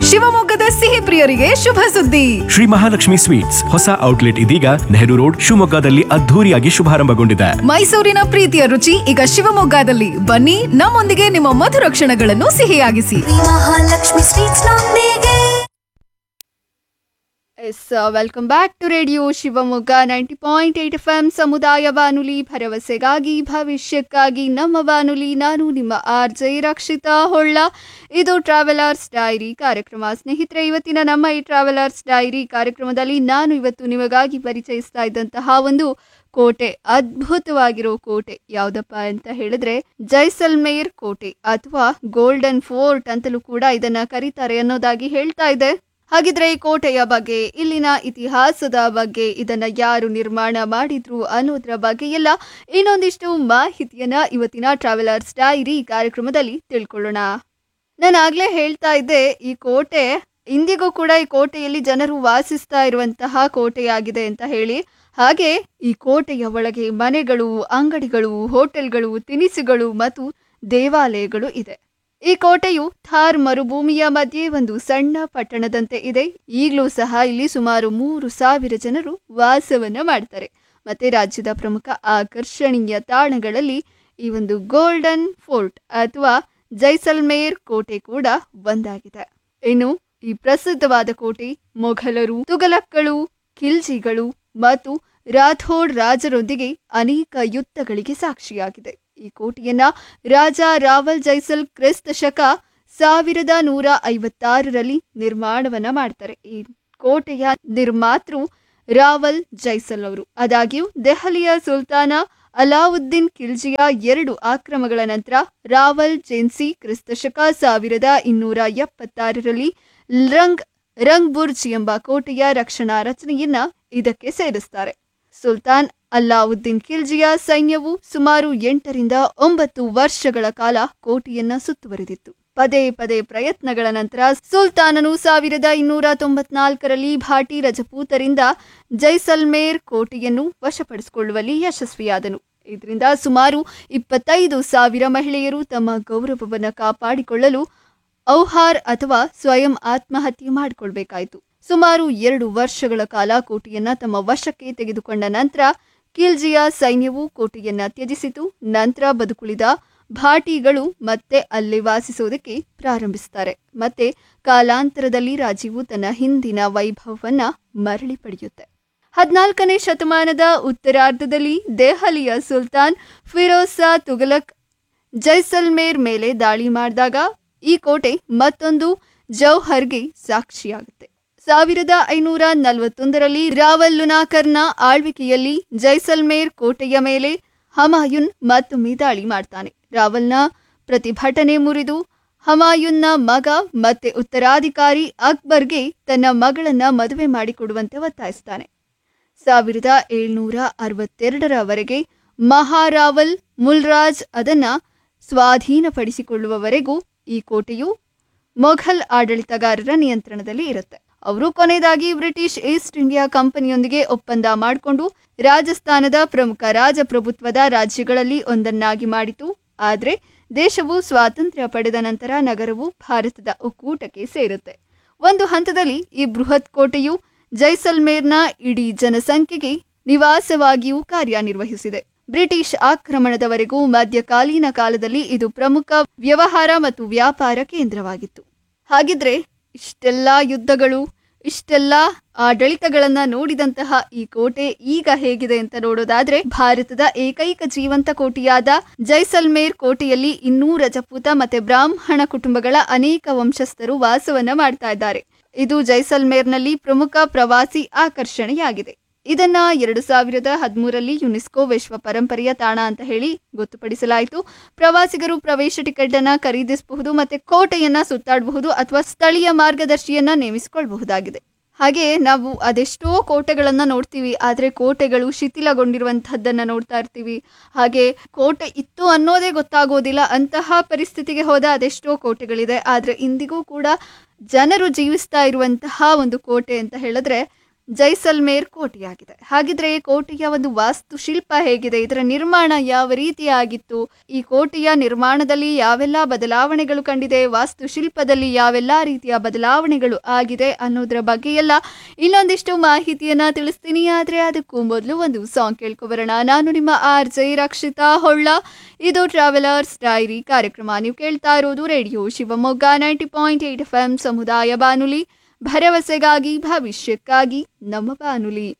ಶಿವಮೊಗ್ಗದ ಸಿಹಿ ಪ್ರಿಯರಿಗೆ ಶುಭ ಸುದ್ದಿ ಶ್ರೀ ಮಹಾಲಕ್ಷ್ಮಿ ಸ್ವೀಟ್ಸ್ ಹೊಸ ಔಟ್ಲೆಟ್ ಇದೀಗ ನೆಹರು ರೋಡ್ ಶಿವಮೊಗ್ಗದಲ್ಲಿ ಅದ್ಧೂರಿಯಾಗಿ ಶುಭಾರಂಭಗೊಂಡಿದೆ ಮೈಸೂರಿನ ಪ್ರೀತಿಯ ರುಚಿ ಈಗ ಶಿವಮೊಗ್ಗದಲ್ಲಿ ಬನ್ನಿ ನಮ್ಮೊಂದಿಗೆ ನಿಮ್ಮ ಮಧುರ ಕ್ಷಣಗಳನ್ನು ಸಿಹಿಯಾಗಿಸಿ ಮಹಾಲಕ್ಷ್ಮಿ ಸ್ವೀಟ್ಸ್ ನೊಂದಿಗೆ yes welcome back to radio Shivamogga ninety point eight F M ಸಮುದಾಯ ಬಾನುಲಿ ಭರವಸೆಗಾಗಿ ಭವಿಷ್ಯಕ್ಕಾಗಿ ನಮ್ಮ ಬಾನುಲಿ ನಾನು ನಿಮ್ಮ ಆರ್ ಜೆ ರಕ್ಷಿತಾ ಹೊಳ್ಳ ಇದು ಟ್ರಾವೆಲರ್ಸ್ ಡೈರಿ ಕಾರ್ಯಕ್ರಮ ಸ್ನೇಹಿತರೆ ಇವತ್ತಿನ ನಮ್ಮ ಈ ಟ್ರಾವೆಲರ್ಸ್ ಡೈರಿ ಕಾರ್ಯಕ್ರಮದಲ್ಲಿ ನಾನು ಇವತ್ತು ನಿಮಗಾಗಿ ಪರಿಚಯಿಸ್ತಾ ಇದ್ದಂತಹ ಒಂದು ಕೋಟೆ ಅದ್ಭುತವಾಗಿರೋ ಕೋಟೆ ಯಾವುದಪ್ಪ ಅಂತ ಹೇಳಿದ್ರೆ ಜೈಸಲ್ಮೇರ್ ಕೋಟೆ ಅಥವಾ ಗೋಲ್ಡನ್ ಫೋರ್ಟ್ ಅಂತಲೂ ಕೂಡ ಇದನ್ನ ಕರೀತಾರೆ ಅನ್ನೋದಾಗಿ ಹೇಳ್ತಾ ಇದೆ ಹಾಗಿದ್ರೆ ಈ ಕೋಟೆಯ ಬಗ್ಗೆ ಇಲ್ಲಿನ ಇತಿಹಾಸದ ಬಗ್ಗೆ ಇದನ್ನ ಯಾರು ನಿರ್ಮಾಣ ಮಾಡಿದ್ರು ಅನ್ನೋದ್ರ ಬಗ್ಗೆ ಎಲ್ಲ ಇನ್ನೊಂದಿಷ್ಟು ಮಾಹಿತಿಯನ್ನ ಇವತ್ತಿನ ಟ್ರಾವೆಲರ್ಸ್ ಡೈರಿ ಕಾರ್ಯಕ್ರಮದಲ್ಲಿ ತಿಳ್ಕೊಳ್ಳೋಣ ನಾನು ಆಗ್ಲೇ ಹೇಳ್ತಾ ಇದ್ದೆ ಈ ಕೋಟೆ ಇಂದಿಗೂ ಕೂಡ ಈ ಕೋಟೆಯಲ್ಲಿ ಜನರು ವಾಸಿಸ್ತಾ ಇರುವಂತಹ ಕೋಟೆಯಾಗಿದೆ ಅಂತ ಹೇಳಿ ಹಾಗೆ ಈ ಕೋಟೆಯ ಒಳಗೆ ಮನೆಗಳು ಅಂಗಡಿಗಳು ಹೋಟೆಲ್ಗಳು ತಿನಿಸುಗಳು ಮತ್ತು ದೇವಾಲಯಗಳು ಇದೆ ಈ ಕೋಟೆಯು ಥಾರ್ ಮರುಭೂಮಿಯ ಮಧ್ಯೆ ಒಂದು ಸಣ್ಣ ಪಟ್ಟಣದಂತೆ ಇದೆ ಈಗಲೂ ಸಹ ಇಲ್ಲಿ ಸುಮಾರು ಮೂರು ಸಾವಿರ ಜನರು ವಾಸವನ್ನ ಮಾಡ್ತಾರೆ ಮತ್ತೆ ರಾಜ್ಯದ ಪ್ರಮುಖ ಆಕರ್ಷಣೀಯ ತಾಣಗಳಲ್ಲಿ ಈ ಒಂದು ಗೋಲ್ಡನ್ ಫೋರ್ಟ್ ಅಥವಾ ಜೈಸಲ್ಮೇರ್ ಕೋಟೆ ಕೂಡ ಒಂದಾಗಿದೆ ಇನ್ನು ಈ ಪ್ರಸಿದ್ಧವಾದ ಕೋಟೆ ಮೊಘಲರು ತುಗಲಕ್ಗಳು ಖಿಲ್ಜಿಗಳು ಮತ್ತು ರಾಥೋಡ್ ರಾಜರೊಂದಿಗೆ ಅನೇಕ ಯುದ್ಧಗಳಿಗೆ ಸಾಕ್ಷಿಯಾಗಿದೆ ಈ ಕೋಟೆಯನ್ನ ರಾಜ ರಾವಲ್ ಜೈಸಲ್ ಕ್ರಿಸ್ತ ಶಕ ಸಾವಿರದ ನೂರ ಐವತ್ತಾರರಲ್ಲಿ ನಿರ್ಮಾಣವನ್ನ ಮಾಡ್ತಾರೆ ಈ ಕೋಟೆಯ ನಿರ್ಮಾತೃ ರಾವಲ್ ಜೈಸಲ್ ಅವರು ಆದಾಗ್ಯೂ ದೆಹಲಿಯ ಸುಲ್ತಾನ ಅಲಾವುದ್ದೀನ್ ಖಿಲ್ಜಿಯ ಎರಡು ಆಕ್ರಮಗಳ ನಂತರ ರಾವಲ್ ಜೆನ್ಸಿ ಕ್ರಿಸ್ತಶಕ ಸಾವಿರದ ಇನ್ನೂರ ಎಪ್ಪತ್ತಾರರಲ್ಲಿ ರಂಗ್ ರಂಗ್ ಬುರ್ಜ್ ಎಂಬ ಕೋಟೆಯ ರಕ್ಷಣಾ ರಚನೆಯನ್ನ ಇದಕ್ಕೆ ಸೇರಿಸ್ತಾರೆ ಸುಲ್ತಾನ್ ಅಲ್ಲಾವುದ್ದೀನ್ ಖಿಲ್ಜಿಯ ಸೈನ್ಯವು ಸುಮಾರು ಎಂಟರಿಂದ ಒಂಬತ್ತು ವರ್ಷಗಳ ಕಾಲ ಕೋಟೆಯನ್ನ ಸುತ್ತುವರಿದಿತ್ತು ಪದೇ ಪದೇ ಪ್ರಯತ್ನಗಳ ನಂತರ ಸುಲ್ತಾನನು ಸಾವಿರದ ಇನ್ನೂರ ತೊಂಬತ್ನಾಲ್ಕರಲ್ಲಿ ಭಾಟಿ ರಜಪೂತರಿಂದ ಜೈಸಲ್ಮೇರ್ ಕೋಟೆಯನ್ನು ವಶಪಡಿಸಿಕೊಳ್ಳುವಲ್ಲಿ ಯಶಸ್ವಿಯಾದನು ಇದರಿಂದ ಸುಮಾರು ಇಪ್ಪತ್ತೈದು ಸಾವಿರ ಮಹಿಳೆಯರು ತಮ್ಮ ಗೌರವವನ್ನು ಕಾಪಾಡಿಕೊಳ್ಳಲು ಔಹಾರ್ ಅಥವಾ ಸ್ವಯಂ ಆತ್ಮಹತ್ಯೆ ಮಾಡಿಕೊಳ್ಬೇಕಾಯಿತು ಸುಮಾರು ಎರಡು ವರ್ಷಗಳ ಕಾಲ ಕೋಟೆಯನ್ನ ತಮ್ಮ ವಶಕ್ಕೆ ತೆಗೆದುಕೊಂಡ ನಂತರ ಕಿಲ್ಜಿಯ ಸೈನ್ಯವು ಕೋಟೆಯನ್ನ ತ್ಯಜಿಸಿತು ನಂತರ ಬದುಕುಳಿದ ಭಾಟಿಗಳು ಮತ್ತೆ ಅಲ್ಲಿ ವಾಸಿಸೋದಕ್ಕೆ ಪ್ರಾರಂಭಿಸುತ್ತಾರೆ ಮತ್ತೆ ಕಾಲಾಂತರದಲ್ಲಿ ರಾಜ್ಯವು ತನ್ನ ಹಿಂದಿನ ವೈಭವವನ್ನ ಮರಳಿ ಪಡೆಯುತ್ತೆ ಹದಿನಾಲ್ಕನೇ ಶತಮಾನದ ಉತ್ತರಾರ್ಧದಲ್ಲಿ ದೆಹಲಿಯ ಸುಲ್ತಾನ್ ಫಿರೋಜ್ ಶಾ ತುಘಲಕ್ ಜೈಸಲ್ಮೇರ್ ಮೇಲೆ ದಾಳಿ ಮಾಡಿದಾಗ ಈ ಕೋಟೆ ಮತ್ತೊಂದು ಜೌಹರ್ಗೆ ಸಾಕ್ಷಿಯಾಗುತ್ತೆ ಸಾವಿರದ ಐನೂರ ನಲವತ್ತೊಂದರಲ್ಲಿ ರಾವಲ್ ಲುನಾಕರ್ನ ಆಳ್ವಿಕೆಯಲ್ಲಿ ಜೈಸಲ್ಮೇರ್ ಕೋಟೆಯ ಮೇಲೆ ಹಮಾಯುನ್ ಮತ್ತೊಮ್ಮೆ ದಾಳಿ ಮಾಡ್ತಾನೆ ರಾವಲ್ನ ಪ್ರತಿಭಟನೆ ಮುರಿದು ಹಮಾಯುನ್ನ ಮಗ ಮತ್ತೆ ಉತ್ತರಾಧಿಕಾರಿ ಅಕ್ಬರ್ಗೆ ತನ್ನ ಮಗಳನ್ನ ಮದುವೆ ಮಾಡಿಕೊಡುವಂತೆ ಒತ್ತಾಯಿಸ್ತಾನೆ ಸಾವಿರದ ಏಳ್ನೂರ ಅರವತ್ತೆರಡರವರೆಗೆ ಮಹಾರಾವಲ್ ಮುಲ್ರಾಜ್ ಅದನ್ನ ಸ್ವಾಧೀನಪಡಿಸಿಕೊಳ್ಳುವವರೆಗೂ ಈ ಕೋಟೆಯು ಮೊಘಲ್ ಆಡಳಿತಗಾರರ ನಿಯಂತ್ರಣದಲ್ಲಿ ಇರುತ್ತೆ ಅವರು ಕೊನೆಯದಾಗಿ ಬ್ರಿಟಿಷ್ ಈಸ್ಟ್ ಇಂಡಿಯಾ ಕಂಪನಿಯೊಂದಿಗೆ ಒಪ್ಪಂದ ಮಾಡಿಕೊಂಡು ರಾಜಸ್ಥಾನದ ಪ್ರಮುಖ ರಾಜಪ್ರಭುತ್ವದ ರಾಜ್ಯಗಳಲ್ಲಿ ಒಂದನ್ನಾಗಿ ಮಾಡಿತು ಆದರೆ ದೇಶವು ಸ್ವಾತಂತ್ರ್ಯ ಪಡೆದ ನಂತರ ನಗರವು ಭಾರತದ ಒಕ್ಕೂಟಕ್ಕೆ ಸೇರುತ್ತೆ ಒಂದು ಹಂತದಲ್ಲಿ ಈ ಬೃಹತ್ ಕೋಟೆಯು ಜೈಸಲ್ಮೇರ್ನ ಇಡೀ ಜನಸಂಖ್ಯೆಗೆ ನಿವಾಸವಾಗಿಯೂ ಕಾರ್ಯನಿರ್ವಹಿಸಿದೆ ಬ್ರಿಟಿಷ್ ಆಕ್ರಮಣದವರೆಗೂ ಮಧ್ಯಕಾಲೀನ ಕಾಲದಲ್ಲಿ ಇದು ಪ್ರಮುಖ ವ್ಯವಹಾರ ಮತ್ತು ವ್ಯಾಪಾರ ಕೇಂದ್ರವಾಗಿತ್ತು ಹಾಗಿದ್ರೆ ಇಷ್ಟೆಲ್ಲ ಯುದ್ಧಗಳು ಇಷ್ಟೆಲ್ಲ ಆಡಳಿತಗಳನ್ನ ನೋಡಿದಂತಹ ಈ ಕೋಟೆ ಈಗ ಹೇಗಿದೆ ಅಂತ ನೋಡೋದಾದ್ರೆ ಭಾರತದ ಏಕೈಕ ಜೀವಂತ ಕೋಟೆಯಾದ ಜೈಸಲ್ಮೇರ್ ಕೋಟೆಯಲ್ಲಿ ಇನ್ನೂ ರಜಪೂತ ಮತ್ತೆ ಬ್ರಾಹ್ಮಣ ಕುಟುಂಬಗಳ ಅನೇಕ ವಂಶಸ್ಥರು ವಾಸವನ್ನ ಮಾಡ್ತಾ ಇದ್ದಾರೆ ಇದು ಜೈಸಲ್ಮೇರ್ನಲ್ಲಿ ಪ್ರಮುಖ ಪ್ರವಾಸಿ ಆಕರ್ಷಣೆಯಾಗಿದೆ ಇದನ್ನ ಎರಡು ಸಾವಿರದ ಹದಿಮೂರರಲ್ಲಿ ಯುನೆಸ್ಕೋ ವಿಶ್ವ ಪರಂಪರೆಯ ತಾಣ ಅಂತ ಹೇಳಿ ಗೊತ್ತುಪಡಿಸಲಾಯಿತು ಪ್ರವಾಸಿಗರು ಪ್ರವೇಶ ಟಿಕೆಟ್ ಅನ್ನ ಖರೀದಿಸಬಹುದು ಮತ್ತೆ ಕೋಟೆಯನ್ನ ಸುತ್ತಾಡಬಹುದು ಅಥವಾ ಸ್ಥಳೀಯ ಮಾರ್ಗದರ್ಶಿಯನ್ನ ನೇಮಿಸಿಕೊಳ್ಳಬಹುದಾಗಿದೆ ಹಾಗೆ ನಾವು ಅದೆಷ್ಟೋ ಕೋಟೆಗಳನ್ನ ನೋಡ್ತೀವಿ ಆದರೆ ಕೋಟೆಗಳು ಶಿಥಿಲಗೊಂಡಿರುವಂತಹದ್ದನ್ನ ನೋಡ್ತಾ ಇರ್ತೀವಿ ಹಾಗೆ ಕೋಟೆ ಇತ್ತು ಅನ್ನೋದೇ ಗೊತ್ತಾಗೋದಿಲ್ಲ ಅಂತಹ ಪರಿಸ್ಥಿತಿಗೆ ಹೋದ ಅದೆಷ್ಟೋ ಕೋಟೆಗಳಿದೆ ಆದರೆ ಇಂದಿಗೂ ಕೂಡ ಜನರು ಜೀವಿಸ್ತಾ ಇರುವಂತಹ ಒಂದು ಕೋಟೆ ಅಂತ ಹೇಳಿದ್ರೆ ಜೈಸಲ್ಮೇರ್ ಕೋಟೆಯಾಗಿದೆ ಹಾಗಿದ್ರೆ ಕೋಟೆಯ ಒಂದು ವಾಸ್ತುಶಿಲ್ಪ ಹೇಗಿದೆ ಇದರ ನಿರ್ಮಾಣ ಯಾವ ರೀತಿಯಾಗಿತ್ತು ಈ ಕೋಟೆಯ ನಿರ್ಮಾಣದಲ್ಲಿ ಯಾವೆಲ್ಲ ಬದಲಾವಣೆಗಳು ಕಂಡಿದೆ ವಾಸ್ತುಶಿಲ್ಪದಲ್ಲಿ ಯಾವೆಲ್ಲ ರೀತಿಯ ಬದಲಾವಣೆಗಳು ಆಗಿದೆ ಅನ್ನೋದ್ರ ಬಗ್ಗೆ ಎಲ್ಲ ಇನ್ನೊಂದಿಷ್ಟು ಮಾಹಿತಿಯನ್ನ ತಿಳಿಸ್ತೀನಿ ಆದ್ರೆ ಅದಕ್ಕೂ ಮೊದಲು ಒಂದು ಸಾಂಗ್ ಕೇಳ್ಕೊಬರೋಣ ನಾನು ನಿಮ್ಮ ಆರ್ ಜೈ ರಕ್ಷಿತಾ ಹೊಳ್ಳ ಇದು ಟ್ರಾವೆಲರ್ಸ್ ಡೈರಿ ಕಾರ್ಯಕ್ರಮ ನೀವು ಕೇಳ್ತಾ ಇರೋದು radio Shivamogga ninety point eight F M ಸಮುದಾಯ ಬಾನುಲಿ ಭರವಸೆಗಾಗಿ ಭವಿಷ್ಯಕ್ಕಾಗಿ ನಮ್ಮ ಬಾನುಲಿ